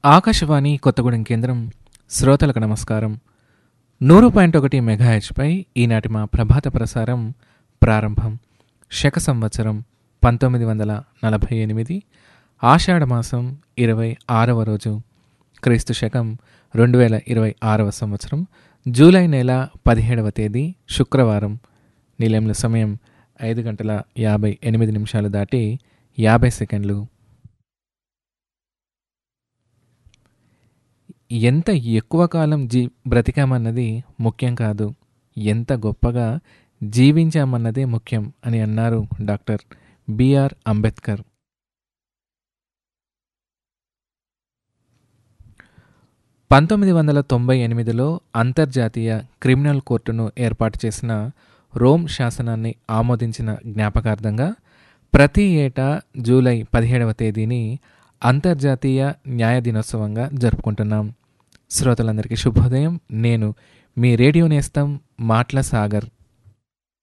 ఆకాశవాణి కొత్తగూడెం కేంద్రం శ్రోతలకు నమస్కారం నూరు పాయింట్ ఒకటి మెగాహెచ్పై ఈనాటి మా ప్రభాత ప్రసారం ప్రారంభం శక సంవత్సరం పంతొమ్మిది వందల నలభై ఎనిమిది ఆషాఢమాసం ఇరవై ఆరవ రోజు క్రీస్తు శకం రెండు వేల ఇరవై ఆరవ సంవత్సరం జూలై నెల పదిహేడవ తేదీ శుక్రవారం నిలయంల సమయం ఐదు గంటల యాభై ఎనిమిది నిమిషాలు దాటి యాభై సెకండ్లు ఎంత ఎక్కువ కాలం జీ బ్రతికామన్నది ముఖ్యం కాదు ఎంత గొప్పగా జీవించామన్నదే ముఖ్యం అని అన్నారు డాక్టర్ బిఆర్ అంబేద్కర్ పంతొమ్మిది వందల తొంభై ఎనిమిదిలో అంతర్జాతీయ క్రిమినల్ కోర్టును ఏర్పాటు చేసిన రోమ్ శాసనాన్ని ఆమోదించిన జ్ఞాపకార్థంగా ప్రతి ఏటా జూలై పదిహేడవ తేదీని అంతర్జాతీయ న్యాయ దినోత్సవంగా జరుపుకుంటున్నాం శ్రోతలందరికీ శుభోదయం నేను మీ రేడియో నేస్తం మాటల సాగర్